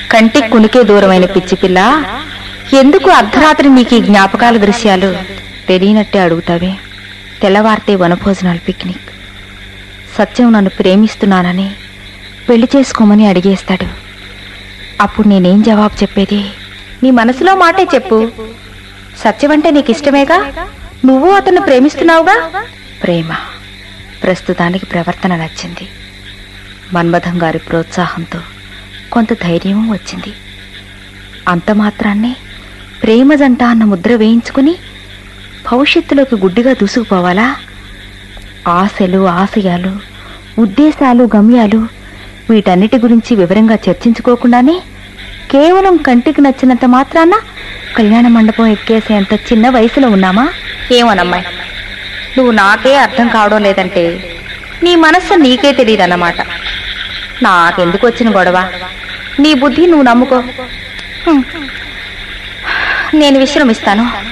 కంటికి కునికే దూరమైన పిచ్చి పిల్ల ఎందుకు అర్ధరాత్రి నీకు ఈ జ్ఞాపకాల దృశ్యాలు తెలియనట్టే అడుగుతావే తెల్లవారితే వనభోజనాలు పిక్నిక్ సత్యం నన్ను ప్రేమిస్తున్నానని పెళ్లి చేసుకోమని అడిగేస్తాడు అప్పుడు నేనేం జవాబు చెప్పేది నీ మనసులో మాటే చెప్పు సత్యం అంటే నీకు ఇష్టమేగా నువ్వు అతన్ని ప్రేమిస్తున్నావుగా ప్రేమ ప్రస్తుతానికి ప్రవర్తన నచ్చింది మన్మథం గారి ప్రోత్సాహంతో కొంత ధైర్యం వచ్చింది అంత మాత్రాన్నే ప్రేమ జంట అన్న ముద్ర వేయించుకుని భవిష్యత్తులోకి గుడ్డిగా దూసుకుపోవాలా ఆశలు ఆశయాలు ఉద్దేశాలు గమ్యాలు వీటన్నిటి గురించి వివరంగా చర్చించుకోకుండానే కేవలం కంటికి నచ్చినంత మాత్రాన కళ్యాణ మండపం ఎక్కేసేంత చిన్న వయసులో ఉన్నామా ఏమోనమ్మాయి నువ్వు నాకే అర్థం కావడం లేదంటే నీ మనస్సు నీకే తెలియదన్నమాట నాకెందుకు వచ్చిన గొడవ నీ బుద్ధి నువ్వు నమ్ముకో హ్మ్. నేను విశ్రమిస్తాను